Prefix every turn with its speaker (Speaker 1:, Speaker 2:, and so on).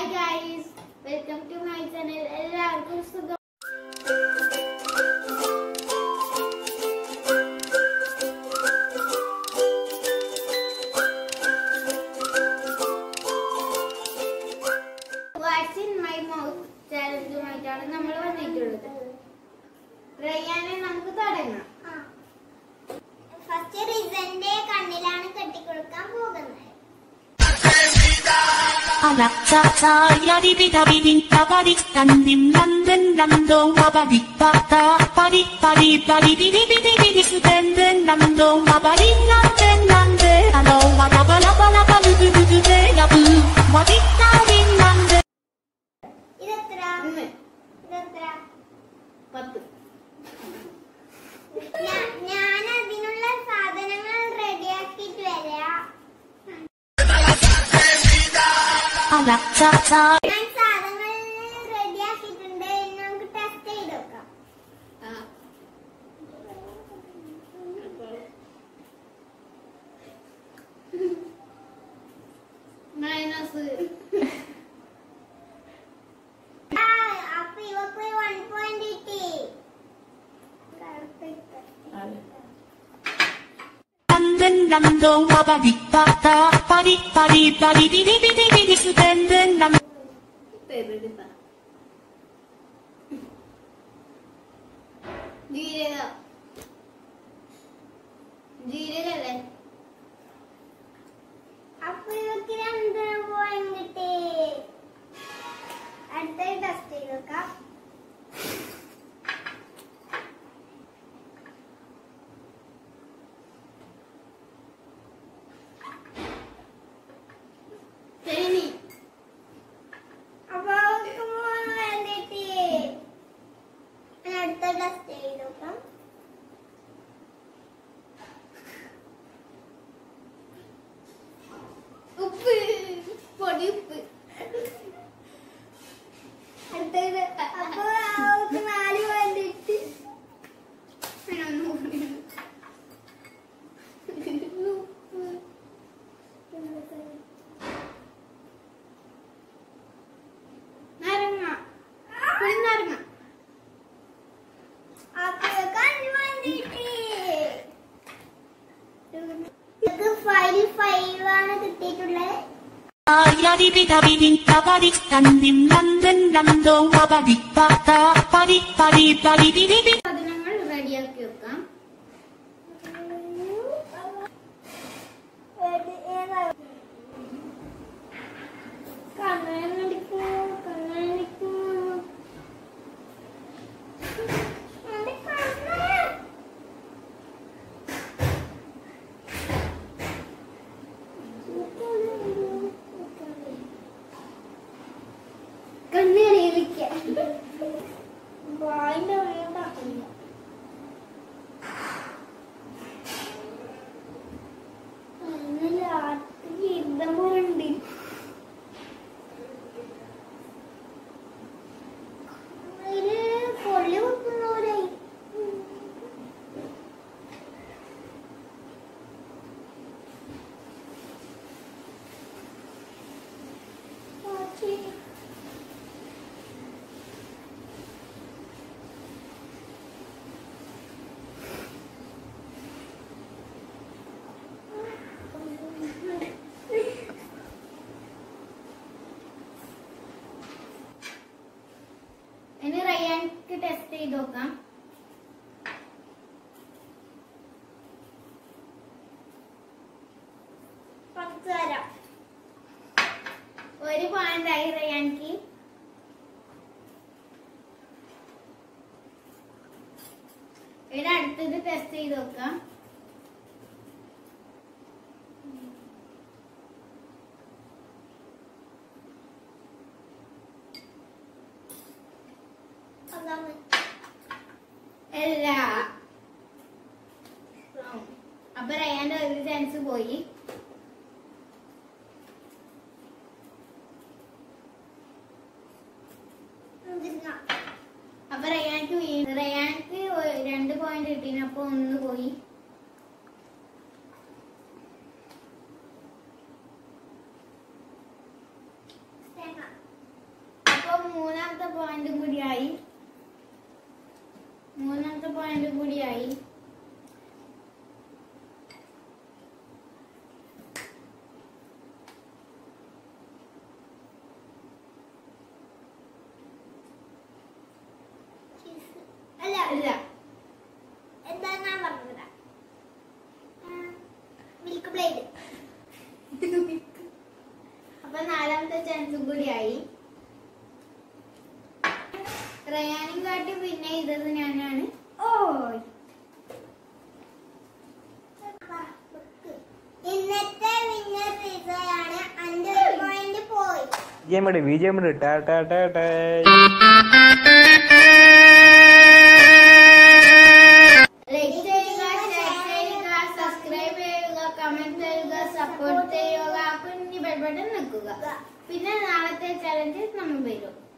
Speaker 1: hi guys welcome to my channel എല്ലാവർക്കും സുഖം what's in my mouth ചാലഞ്ചുമായിട്ടാണ് നമ്മൾ വന്നിട്ടുള്ളത് റയ്യാനെ നമുക്ക് തുടങ്ങാം
Speaker 2: ഫസ്റ്റ് റിസന്റെ കണ്ണിലാണ് കെട്ടിക്കൊടുക്കാൻ പോകുന്നത്
Speaker 3: Ala cha cha ya di bi da bi din ta ba di dan dim nan den nan do wa ba di pa ta pa di pa di pa di di di di di di di su den den nan do wa ba di nan den nan de alo wa la ba la ba la ba lu du du du de la bu wa di ta di nan de
Speaker 2: ഇതെത്ര
Speaker 1: ഒന്ന്
Speaker 2: ഇതെത്ര
Speaker 1: പത്ത്
Speaker 2: ഞാ- ഞാൻ അതിനുള്ള സാധനങ്ങൾ റെഡിയാക്കിട്ട് വരാം
Speaker 3: Ala cha cha
Speaker 2: ഞാൻ സാധനങ്ങൾ റെഡിയാക്കിയിട്ടുണ്ട് ഇനി നമുക്ക് ടെസ്റ്റ് ചെയ്ത് നോക്കാം
Speaker 1: ആ മൈനസ്
Speaker 2: ആ, അപ്പൊ ഇവക്ക് വൺ പോയിന്റ് കിട്ടി
Speaker 3: nan den nan do wa ba di pa ta pa di pa di pa di di di di di di di su den den nan
Speaker 1: തെരുടുത്ത ജീരകം ജീരകല്ലേ
Speaker 2: അപ്പൊ ഇവക്ക് രണ്ട് പോയിന്റ് കിട്ടി അടുത്ത ടെസ്റ്റ് ചെയ്ത് നോക്കാം
Speaker 1: തേനി
Speaker 2: അപ്പൊ അവൾക്ക് മൂന്ന് പോയിന്റ് കിട്ടി ഇനി അടുത്ത ടെസ്റ്റ് ചെയ്ത് നോക്കാം
Speaker 1: ഉപ്പ് പൊടി ഉപ്പ്
Speaker 2: അടുത്തത് അപ്പൊ അവൾക്ക് നാല് പോയിന്റ് കിട്ടി
Speaker 1: നാരങ്ങ പുളിനാരങ്ങ
Speaker 2: അപ്പൊ ഇവൾക്ക് അഞ്ച് പോയിന്റ് കിട്ടി ഇവൾക്ക് ഫൈവ് ഫൈവ് ആണ് കിട്ടിയിട്ടുള്ളത്
Speaker 3: ya di bi da bi din ta ba di dan dim nan den nan do wa ba di pa ta pa di pa di pa di di di di
Speaker 1: സാധനങ്ങൾ റെഡിയാക്കി വെക്കാം
Speaker 2: കണ്ണടിക്കൂ കണ്ണടിക്കൂ എന്റെ കണ്ണ്
Speaker 1: കണ്ണേറിയിരിക്ക
Speaker 2: വായിന്റെ ഉള്ളിലുണ്ടാക്കില്ല യുദ്ധം പോലുണ്ട് അതില് കൊള്ളി കുത്തുന്നവരായി
Speaker 1: ഇനി റയ്യാൻക്ക് ടെസ്റ്റ് ചെയ്ത് നോക്കാം
Speaker 2: പത്ത് തരാം
Speaker 1: ഒരു പോയിന്റ് ആയി റയ്യാൻക്ക് ഇനി അടുത്തത് ടെസ്റ്റ് ചെയ്ത് നോക്കാം
Speaker 2: അതാണ്
Speaker 1: അല്ല അപ്പൊ റയാന്റെ ഒരു ചാൻസ് പോയി
Speaker 2: എന്തിനാ
Speaker 1: അപ്പൊ റയാൻക്ക് വീ- റയാൻക്ക് ഒ- രണ്ട് പോയിന്റ് കിട്ടീന് അപ്പൊ ഒന്ന് പോയി
Speaker 2: തേങ്ങ
Speaker 1: മൂന്നാമത്തെ പോയിന്റും കൂടിയായി മൂന്നാമത്തെ പോയിന്റും കൂടിയായി
Speaker 2: അല്ല
Speaker 1: അല്ല
Speaker 2: എന്താ ഞാൻ പറഞ്ഞത് മിൽക്ക് ബ്ലേഡ്
Speaker 1: അപ്പൊ നാലാമത്തെ ചാൻസും കൂടിയായി റയാനും കാട്ടി പിന്നെ ഇതത് ഞാനാണ് ഓ
Speaker 2: ഇന്നത്തെ വിന്നർ പിസയാണ് അന്റെ പോയിന്റ് പോയി
Speaker 4: വിജയമുണ്ട് വിജയമുണ്ട് ടാ ടാ ടാ ടാ
Speaker 1: ലൈക്ക് ചെയ്യുക ഷെയർ ചെയ്യുക സബ്സ്ക്രൈബ് ചെയ്യുക കമന്റ് ചെയ്യുക സപ്പോർട്ട് ചെയ്യുക കുഞ്ഞു ബെൽബട്ടൺ നിൽക്കുക പിന്നെ നാളത്തെ ചലഞ്ച് നമ്മൾ വരും